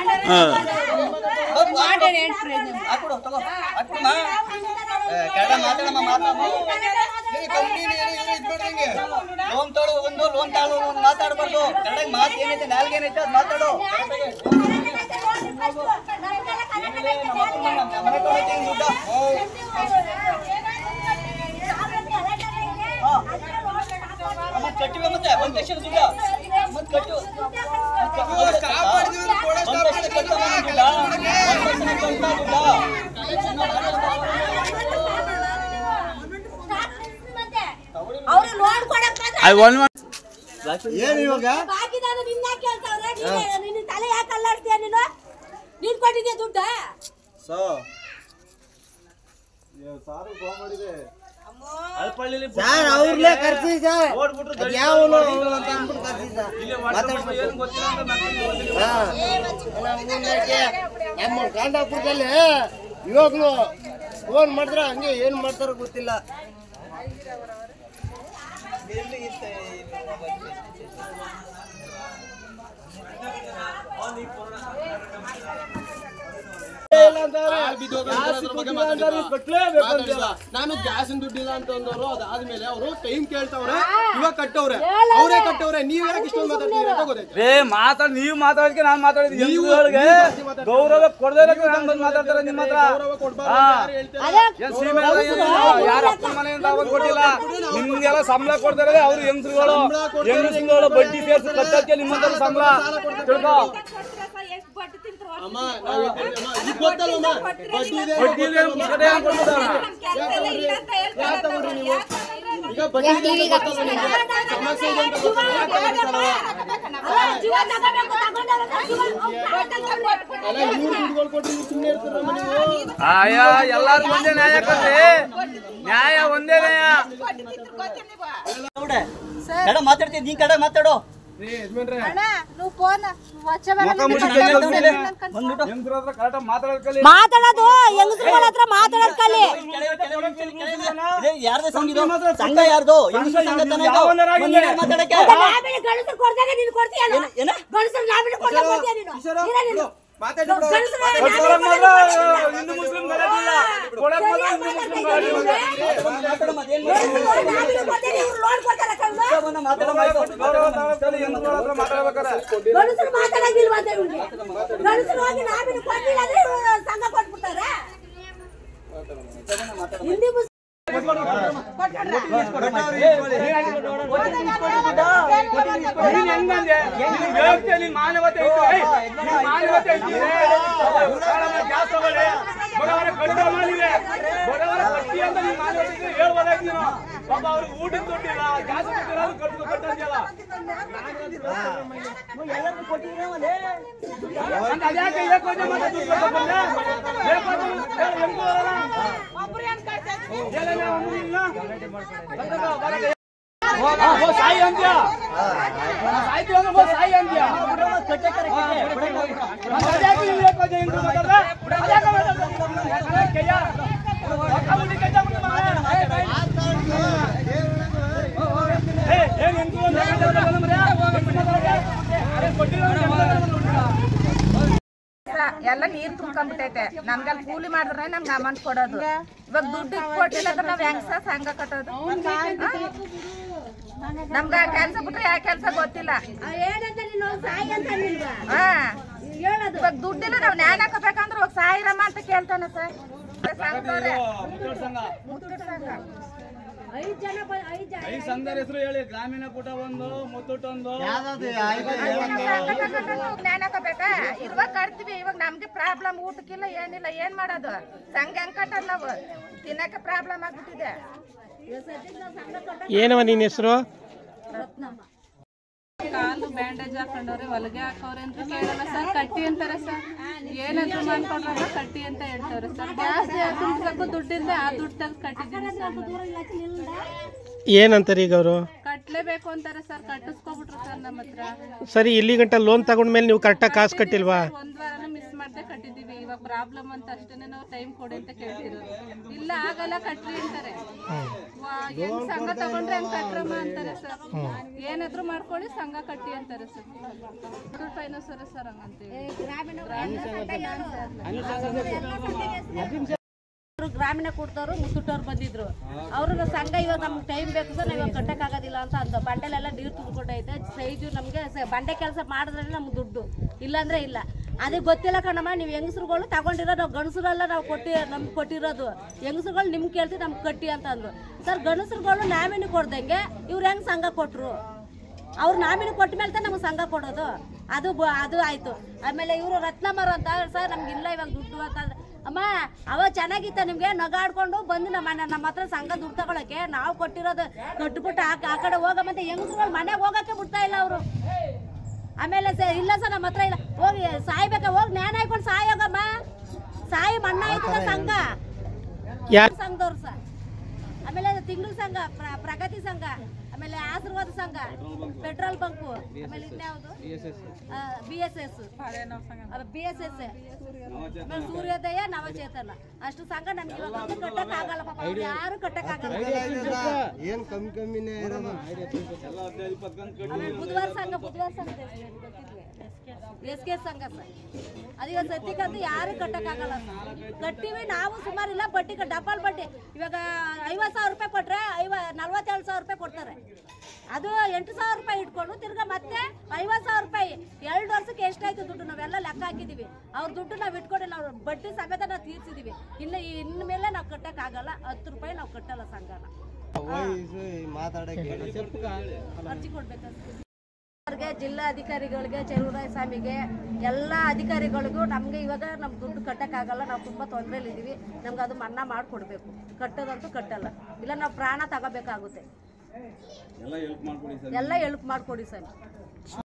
ಹಾಕ್ಬಿಡು ತಗೋ ಹಾಕ್ಬಿಡಮ್ಮ ಏ, ಕನ್ನಡ ಮಾತಾಡಮ್ಮ ಮಾತಾಡಮ್ಮ ಏ, ಕಂಪ್ನಿಲಿ ಏನು ಏನು ಇದ್ ಮಾಡ್ರಿ ಹಿಂಗೆ. ಲೋನ್ ತಗೊಳ್ಳೋ ಒಂದು ಲೋನ್ ತಗೊಳ್ಳೋ ಒಂದು ಮಾತಾಡ್ಬಾರ್ದು ಕನ್ನಡ ಮಾತು ಏನೈತೆ ನಾಲ್ಗೆ ಏನೈತೆ ಅದು ಮಾತಾಡು ಏನಿದೆ, ನಮ್ಮ ಅಪ್ಪನ ನಮ್ಮ ಮನೆ ತಗೊಳಕ್ಕೆ ಹಿಂಗ್ ದುಡ್ಡು. ಅಮ್ಮ ಕಟ್ಟಿವೆ ಮತ್ತೆ ಒಂದ್ ಲಕ್ಷದ ದುಡ್ಡು ಮತ್ತೆ ಕಟ್ಟು ಒಂದ್ ಲಕ್ಷದ ಕಟ್ಟಮ್ಮ ದುಡ್ಡ ಒಂದ್ ಲಕ್ಷದ ಕಟ್ಟ ಅವ್ರು ಲೋನ್ ಕೊಡಕ್ ಅದು ಒನ್ ಏನ್ ಇವಾಗ ಬಾಕಿ ನಾನು ನಿನ್ನ ಕೇಳ್ತಾವ್ರೆ ನೀನು ನಿನ್ನ ತಲೆ ಯಾಕೆ ಅಲ್ಲಾಡ್ತೀಯ ನೀನು ನೀನ್ ಕೊಟ್ಟಿದ್ಯಾ ದುಡ್ಡ ಸೊ ಸಾರು ಫೋನ್ ಮಾಡಿದೆ ಸರ್ ಅವ್ರಲ್ಲೇ ಕರ್ಸಿ ಸರ್ ಯಾವನು ಅಂತ ಅಂದ್ಬಿಟ್ಟು ಕರ್ಸಿ ಸರ್ ಮಾತಾಡ್ಬೇಕು ಹಾ. ನಮ್ಮ ಮುಂದಕ್ಕೆ ನಮ್ಮ ಕಾಂಡಾಪುರದಲ್ಲಿ ಇವಾಗ್ಲು ಫೋನ್ ಮಾಡಿದ್ರೆ ಹಂಗೆ ಏನ್ ಮಾಡ್ತಾರೋ ಗೊತ್ತಿಲ್ಲ ನಾನು ಗ್ಯಾಸಿನ ದುಡ್ಡಿಲ್ಲ ಅಂತ ಅಂದವರು ಅದಾದ್ಮೇಲೆ ಅವರು ಟೈಮ್ ಕೇಳ್ತಾವ್ರೆ ಇವಾಗ ಕಟ್ಟವ್ರೆ ಅವರೇ ಕಟ್ಟವ್ರೆ ನೀವ್ ಯಾಕೆ ಇಷ್ಟೊಂದು ಮಾತಾಡ್ತೀರಿ ಅಂತ ಗೊತ್ತಾಯ್ತು ರೇ ಮಾತಾಡ್ ನೀವು ಮಾತಾಡೋದಕ್ಕೆ ನಾನು ಮಾತಾಡಿದ್ವಿ ಹೆಂಗ್ಸ್ಗಳಿಗೆ ಗೌರವ ಕೊಡದೇ ನಾನು ಬಂದು ಮಾತಾಡ್ತಾರೆ ನಿಮ್ಮ ಹತ್ರ ಗೌರವ ಕೊಡ್ಬಾರ್ದು ಹಾ. ಅಂತ ಯಾರು ಹೇಳ್ತಾರೆ ಏನ್ ಸೀಮೆ ಎಲ್ಲ ಏನು ಯಾರ ಅಪ್ಪನ ಮನೆಯಿಂದ ಅವತ್ತು ಕೊಟ್ಟಿಲ್ಲ ನಿಮ್ಗೆಲ್ಲ ಸಂಬಳ ಕೊಡ್ತಾರೆ ಅವ್ರು ಹೆಂಗಸ್ರುಗಳು ಹೆಂಗಸ್ರುಗಳು ಬಡ್ಡಿ ಸೇರ್ಸಿ ಕಟ್ಟಕ್ಕೆ ನಿಮ್ಮ ಹತ್ರ ಸಂಬಳ ತಿಳ್ಕೊ ಅಮ್ಮ ನಾವ್ ಹೇಳ್ತೀವಿ, ಅಮ್ಮ, ಈಗ ಗೊತ್ತಲ್ಲಮ್ಮ ಬಡ್ಡಿ ಇದೆ ಬಡ್ಡಿ ಇದೆ ಕಡೆ ಹಾಕ್ ಕೊಟ್ಬಿಟ್ಟಾರ. ಯಾಕ್ ತಗೊಂಡ್ರಿ ನೀವು ಈಗ ಬಡ್ಡಿ ಇದೆ ಅಂತ ಗೊತ್ತಲ್ವ ನಿಮ್ಗೆ? ಸಮಸ್ಯೆ ಇದೆ ಅಂತ ಗೊತ್ತಲ್ವ? ಯಾಕ್ ತಗೊಂಡಿರ್ತಾರವ? ಜೀವ ತಗೋಬೇಕು ತಗೊಂಡವ್ರನ್ನ ಜೀವ ಅಲ್ಲ ಇವ್ರು ದುಡ್ಡುಗಳು ಕೊಟ್ರಿ ನೀವು ಸುಮ್ಮನೆ ಇರ್ತೀರಮ್ಮ ನೀವು ಆಯ ಎಲ್ಲಾರು ಒಂದೇ ನ್ಯಾಯ ಕೊಡ್ರಿ ನ್ಯಾಯ ಒಂದೇ ನ್ಯಾಯ ನೋಡೆ ಕನ್ನಡ ಮಾತಾಡ್ತೀನಿ ನೀನ್ ಕನ್ನಡ ಮಾತಾಡು నువ్వు ఫోన్ ಬಂದ್ಬಿಟ್ಟು ಹೆಂಗ್ಸ್ರ ಹತ್ರ ಕರೆಕ್ಟಾಗಿ ಮಾತಾಡೋದ್ ಮಾತಾಡೋದು ಹೆಂಗಸ್ರುಗಳ ಹತ್ರ ಮಾತಾಡೋದ್ ಕಲಿ ಇದೇ ಯಾರ್ದು ಸಂಘ ಇದು? ಸಂಘ ಯಾರ್ದು ಹೆಂಗಸ್ರ ಸಂಘ ತಾನೇ ಇದು? ಯಾವನಾರ ಒಂದ್ ಆಗಿರ್ಲಿ. ನಿಮಿಷ ಮಾತಾಡಕ್ಕೆ ನಾಮಿನಿ ಗಂಡಸರು ಕೊಡ್ದಾಗ ನೀನು ಕೊಡ್ತೀಯ ಏನ- ಏನ? ಗಂಡಸರು ನಾಮಿನಿ ಕೊಡ್ದಾಗ ಕೊಡ್ತೀಯ ನೀನು ನೀನೇ ನೀನು. ಮಾತಾಡ್ಬಿಡು. ಗಂಡಸರು ಕೊಡಕ್ ಮಾತ್ರ ಹಿಂದೂ ಮುಸ್ಲಿಂ ಗಲಾಟೆ ಇಲ್ಲ ಕೊಡಕ್ ಮಾತ್ರ ಹಿಂದೂ ಮುಸ್ಲಿಂ ಗಲಾಟೆ ಇಲ್ಲ ಮಾತಾಡಮ್ಮ, ಅದೇನ್ ನಾಮಿನಿ ಕೊಡ್ತೀರಿ, ಇವ್ರು ಲೋನ್ ಕೊಡ್ತಾರೆ ಕಳ್ದ. ಮಾತಾಡಮ್ಮ, ಮಾತಾಡಮ್ಮ ಆಯ್ತು. ಗೌರವ ತಗೊಳ್ತಾರೆ, ಹೆಂಗ್ಸ್ರ ಹತ್ರ ಮಾತಾಡ್ಬೇಕಾರೆ ಗಂಡಸರು ಮಾತಾಡಂಗಿಲ್ವಾ ಅಂತ ಇವ್ರಿಗೆ? ಗಂಡಸರು ಹೋಗಿ ನಾಮಿನಿ ಕೊಟ್ಟಿಲ್ಲ ಅಂದ್ರೆ ಇವ್ರು ಸಂಘ ಕೊಟ್ಬಿಡ್ತಾರೆ ಹಿಂದಿ ಮುಸ್ಲಿಂ ನೀನ್ ಹೆಂಗಂದೆ? ನೀನ್ ಹೇಳ್ತೀಯ, ನೀನ್ ಮಾನವತೆ ಐತಿ. ಏಯ್, ನೀನ್ ಮಾನವತೆ ಐತಿ. ಬಡವರ ಗ್ಯಾಸ್ ತಗೊಳ್ಳಿ. ಬಡವರ ಕಡಿಮೆ ಮಾಡಿದೆ. ಬಡವರ ಕಟ್ಟಿ ಅಂತ ನೀನ್ ಮಾನವತೆ ಇದ್ರೆ ಹೇಳ್ಬೋದಾಯ್ತು ನೀನು. ಪಾಪ ಅವ್ರಿಗೆ ಊಟದ ದುಡ್ಡಿಲ್ಲ, ಗ್ಯಾಸ್ ದುಡ್ಡಿಲ್ಲ, ಅದು ಕಟ್ಟು ಕಟ್ಟಂತಿಲ್ಲ. ಅಂತ ಅದ್ಯಾಕೆ ಏಕ್ ಹೋದೆ ಮತ್ತೆ ದುಡ್ಡು ಕೊಟ್ಟು ಬಂದೆ? ಏಕ್ ಹೋದೆ ಮತ್ತೆ ಹೇಳು, ಹೆಂಗ್ ಬರೋಣ? ಏನೇನೋ ಒಂದು ಇಲ್ಲ. ಬಂದಪ್ಪ, ಬರಲ್ಲ. ಹೋಗ, ಹೋಗ್ ಸಾಯಿ ಅಂತ್ಯ. ಸಾಯ್ತೀವಿ ಅಂದ್ರೆ ಹೋಗ್ ಸಾಯಿ ಅಂತ್ಯ. ಮತ್ತೆ ಅದ್ಯಾಕೆ ನೀನ್ ಏಕ್ ಹೋದೆ ಹಿಂಗ್ ಮಾತಾಡ್ದೆ? ಅದ್ಯಾಕೆ ಮಾತಾಡ್ದೆ? ಯಾಕಂದ್ರೆ ಕೈಯ? ಹಾಕ್ಕೊಂಬಿಟ್ಟು ಕೈಯ ಬಿಟ್ಟು ಮಗನೇ. ಏ, ಏನ್ ಹೆಂಗ್ರು ಅಂತ ಮಾತಾಡ್ದೆ ಬಂದ್ರೆ? ಹೆಂಗ್ ಮಾತಾಡ್ದೆ? ಅದೇ ಕೊಟ್ಟಿರೋ ಹೆಂಗ್ ಮಾತಾಡ್ದೆ? ಎಲ್ಲ ನೀರ್ ತುಂಬ್ಕೊಂಡ್ಬಿಟ್ಟೈತೆ ನಮ್ಗೆಲ್ಲ ಕೂಲಿ ಮಾಡಿದ್ರೆ ನಮ್ಗೆ ಅಮೌಂಟ್ ಕೊಡೋದು ಇವಾಗ ದುಡ್ಡು ಕೊಟ್ಟಿಲ್ಲ ಅಂದ್ರೆ ನಾವ್ ಹೆಂಗ್ ಸಹ ಸಂಘ ಕಟ್ಟೋದು ನಮ್ಗ ಕೆಲ್ಸ ಬಿಟ್ರೆ ಯಾವ ಕೆಲ್ಸ ಗೊತ್ತಿಲ್ಲ ಏನಂತ ನೀನು ಸಾಯಿ ಅಂತ ನಿಲ್ವಾ ಹಾ ಹೇಳೋದು ಇವಾಗ ದುಡ್ಡಿಲ್ಲ ನಾವ್ ನ್ಯಾಯ ಹಾಕಬೇಕಂದ್ರೆ ಹೋಗಿ ಸಾವಿರಮ್ಮ ಅಂತ ಕೇಳ್ತಾನೆ ಸರ್ ಸಂಘದವ್ರೆ ಮುತ್ತೂಟ್ ಸಂಘ. ಮುತ್ತೂಟ್ ಸಂಘ ಐದ್ ಜನ ಬ- ಐದ್ ಜನ ಐದು ಸಂಘದ ಹೆಸರು ಹೇಳಿ ಗ್ರಾಮೀಣ ಕೂಟ ಒಂದು ಮುತ್ತೂಟ್ ಒಂದು ಜ್ಞಾನ ಹಾಕಬೇಕಾ ಇವಾಗ ಕಟ್ತೀವಿ ಇವಾಗ ನಮ್ಗೆ ಪ್ರಾಬ್ಲಮ್ ಊಟಕ್ಕಿಲ್ಲ ಏನಿಲ್ಲ ಏನ್ ಮಾಡೋದು ಸಂಘ ಹೆಂಗ್ ಕಟ್ಟಲ್ಲ ನಾವು ತಿನ್ನಕ್ಕೆ ಪ್ರಾಬ್ಲಮ್ ಆಗ್ಬಿಟ್ಟಿದೆ ಏನವ ನಿನ್ನ ಹೆಸರು ಕಾಲು ಬ್ಯಾಂಡೇಜ್ ಹಾಕೊಂಡವ್ರೆ ಹೊಲಿಗೆ ಹಾಕವ್ರೆ ಅಂತ ಕೇಳಲ್ಲ ಸರ್ ಕಟ್ಟಿ ಅಂತಾರೆ ಸರ್ ಏನಾದ್ರು ಮಾಡ್ಕೊಂಡ್ರಲ್ಲ ಕಟ್ಟಿ ಅಂತ ಹೇಳ್ತಾರೆ ಸರ್ ಜಾಸ್ತಿ ತುಂಬಿಸಕ್ಕೂ ದುಡ್ಡಿಂದ ಆ ದುಡ್ಡು ತೆಗೆದು ಕಟ್ಟಿದ್ದೀನಿ ಸರ್ ನಾನು. ಏನಂತಾರೆ ಈಗ ಅವರು ಕಟ್ಲೇಬೇಕು ಅಂತಾರೆ ಸರ್ ಕಟ್ಟಿಸ್ಕೊಬಿಟ್ರು ಸರ್ ನಮ್ಮ ಹತ್ರ ಸರಿ ಇಲ್ಲಿ ಗಂಟ ಲೋನ್ ತಗೊಂಡ್ಮೇಲೆ ನೀವು ಕರೆಕ್ಟಾಗಿ ಕಾಸು ಕಟ್ಟಿಲ್ವಾ ಒಂದ್ ವಾರನೂ ಮಿಸ್ ಮಾಡ್ದೆ ಕಟ್ಟಿದೀವಿ ಇವಾಗ ಪ್ರಾಬ್ಲಮ್ ಅಂತ ಅಷ್ಟೇನೆ ನಾವು ಟೈಮ್ ಕೊಡಿ ಅಂತ ಕೇಳ್ತಿರೋದು ಇಲ್ಲ ಆಗಲ್ಲ ಕಟ್ರಿ ಅಂತಾರೆ ವಾ- ಹೆಂಗ್ ಸಂಘ ತಗೊಂಡ್ರೆ ಹಂಗ್ ಕಟ್ರಮ್ಮ ಅಂತಾರೆ ಸರ್ ಏನಾದ್ರು ಮಾಡ್ಕೊಳ್ಳಿ ಸಂಘ ಕಟ್ಟಿ ಅಂತಾರೆ ಸರ್ ಮುತ್ತೂಟ್ ಫೈನಾನ್ಸ್ ಅವರೇ ಸರ್ ಹಂಗಂತೀವಿ ಅವ್ರು ಗ್ರಾಮೀಣ ಕೊಡ್ತವ್ರು ಮುತ್ತುಟ್ಟವ್ರು ಬಂದಿದ್ರು ಅವ್ರನ್ನ ಸಂಘ ಇವಾಗ ನಮ್ಗೆ ಟೈಮ್ ಬೇಕು ಸರ್ ನಾವು ಇವಾಗ ಕಟ್ಟಕ್ಕಾಗೋದಿಲ್ಲ ಅಂತ ಅಂದ ಬಂಡೆಲೆಲ್ಲ ನೀರು ತುಂಬಿಕೊಂಡೈತೆ ಸೈಜು ನಮಗೆ ಬಂಡೆ ಕೆಲಸ ಮಾಡಿದ್ರೆ ನಮ್ಗೆ ದುಡ್ಡು ಇಲ್ಲಾಂದ್ರೆ ಇಲ್ಲ ಅದಕ್ಕೆ ಗೊತ್ತಿಲ್ಲ ಕಣಮ್ಮ ನೀವು ಹೆಂಗಸ್ರುಗಳು ತಗೊಂಡಿರೋ ನಾವು ಗಂಡಸರೆಲ್ಲ ನಾವು ಕೊಟ್ಟಿ ನಮ್ಗೆ ಕೊಟ್ಟಿರೋದು ಹೆಂಗಸ್ರುಗಳು ನಿಮ್ಗೆ ಕೇಳ್ತೀವಿ ನಮ್ಗೆ ಕಟ್ಟಿ ಅಂತ ಅಂದ್ರು ಸರ್ ಗಂಡಸ್ರುಗಳು ನಾಮಿನಿ ಕೊಡ್ದಂಗೆ ಇವ್ರು ಹೆಂಗೆ ಸಂಘ ಕೊಟ್ಟರು ಅವ್ರು ನಾಮಿನಿ ಕೊಟ್ಟ ಮೇಲೆ ತಾನೇ ನಮ್ಗೆ ಸಂಘ ಕೊಡೋದು ಅದು ಬ- ಅದು ಆಯ್ತು ಆಮೇಲೆ ಇವರು ರತ್ನಮ್ಮರು ಅಂತ ಸರ್ ನಮ್ಗೆ ಇಲ್ಲ ಇವಾಗ ದುಡ್ಡು ಅಂತ ಅಂದ್ರೆ, ಅಮ್ಮ ಅವಾಗ ಚೆನ್ನಾಗಿತ್ತ ನಿಮ್ಗೆ ನಗಾಡ್ಕೊಂಡು ಬಂದು ನಮ್ಮ ಮನೆ ನಮ್ಮ ಹತ್ರ ಸಂಘ ದುಡ್ಡು ತಗೊಳಕ್ಕೆ ನಾವು ಕೊಟ್ಟಿರೋದು ಕಟ್ಬಿಟ್ಟು ಆ ಆ ಕಡೆ ಹೋಗಮ್ಮಂತ ಹೆಂಗಸ್ರುಗಳು ಮನೆಗೆ ಹೋಗಕ್ಕೆ ಬಿಡ್ತಾ ಇಲ್ಲ ಅವರು ಆಮೇಲೆ ಸ ಇಲ್ಲ ಸರ್ ನಮ್ಮ ಹತ್ರ ಇಲ್ಲ ಹೋಗಿ ಸಾಯ್ಬೇಕಾ ಹೋಗಿ ಜ್ಞಾನ ಹಾಕೊಂಡು ಸಾಯೋಗಮ್ಮ ಸಾಯಿ ಮಣ್ಣ ಆಯ್ತದ ಸಂಘ ಯಾರ್ ಸಂಘದವ್ರು ಸರ್ ಆಮೇಲೆ ತಿಂಗಳ ಸಂಘ ಪ್ರ- ಪ್ರಗತಿ ಸಂಘ ಆಮೇಲೆ ಆಶೀರ್ವಾದ ಸಂಘ ಪೆಟ್ರೋಲ್ ಬಂಕು ಆಮೇಲೆ ಇನ್ಯಾವುದು B S S B S S Suryodaya Navachetana ಅಷ್ಟು ಸಂಘ ನಮ್ಗೆ ಇವಾಗ ಒಂದು ಕಟ್ಟಕ್ ಆಗಲ್ಲ ಪಾಪ ಅವ್ರು ಯಾರು ಕಟ್ಟಕ್ ಆಗಲ್ಲ ಏನ್ ಕಮ್ಮಿ ಕಮ್ಮಿನೇ ಇರೋದು ಆಮೇಲೆ ಬುಧವಾರ ಸಂಘ ಬುಧವಾರ ಸಂಘ ಎಸ್ ಕೆ ಸಂಘ ಸರ್ ಅದೀಗ ಸದ್ಯಕ್ಕಂತೂ ಯಾರು ಕಟ್ಟಕ್ಕಾಗಲ್ಲ ಸರ್ ಕಟ್ಟಿವಿ ನಾವು ಸುಮಾರಿಲ್ಲ ಬಡ್ಡಿ ಡಬಲ್ ಬಡ್ಡಿ ಇವಾಗ ಐವತ್ತು ಸಾವಿರ ರೂಪಾಯಿ ಕೊಟ್ರೆ ಐವ ನಲ್ವತ್ತೇಳು ಸಾವಿರ ರೂಪಾಯಿ ಕೊಡ್ತಾರೆ ಅದು ಎಂಟು ಸಾವಿರ ರೂಪಾಯಿ ಇಟ್ಕೊಂಡು ತಿರ್ಗಾ ಮತ್ತೆ ಐವತ್ತು ಸಾವಿರ ರೂಪಾಯಿ ಎರಡು ವರ್ಷಕ್ಕೆ ಎಷ್ಟಾಯ್ತು ದುಡ್ಡು ನಾವೆಲ್ಲ ಲೆಕ್ಕ ಹಾಕಿದೀವಿ ಅವ್ರ ದುಡ್ಡು ನಾವು ಇಟ್ಕೊಂಡಿಲ್ಲ ಅವ್ರ ಬಡ್ಡಿ ಸಮೇತ ನಾವು ತೀರ್ಸಿದೀವಿ ಇನ್ನು ಇನ್ನು ಮೇಲೆ ನಾವು ಕಟ್ಟಕ್ಕಾಗಲ್ಲ ಹತ್ತು ರೂಪಾಯಿ ನಾವು ಕಟ್ಟಲ್ಲ ಸಂಘನ ಮಾತಾಡಕ್ಕೆ ಅರ್ಜಿ ಕೊಡ್ಬೇಕಂತ ಅವ್ರಿಗೆ ಜಿಲ್ಲಾ ಅಧಿಕಾರಿಗಳಿಗೆ ಚೆಲುವರಾಯ ಸ್ವಾಮಿಗೆ ಎಲ್ಲ ಅಧಿಕಾರಿಗಳಿಗೂ ನಮಗೆ ಇವಾಗ ನಮ್ಮ ದುಡ್ಡು ಕಟ್ಟಕ್ಕಾಗಲ್ಲ ನಾವು ತುಂಬ ತೊಂದರೆಲಿದ್ದೀವಿ ನಮ್ಗೆ ಅದು ಮನ್ನಾ ಮಾಡಿಕೊಡ್ಬೇಕು ಕಟ್ಟೋದಂತೂ ಕಟ್ಟಲ್ಲ ಇಲ್ಲ ನಾವು ಪ್ರಾಣ ತಗೋಬೇಕಾಗುತ್ತೆ ಎಲ್ಲ ಹೆಲ್ಪ್ ಮಾಡಿಕೊಡಿ ಸರ್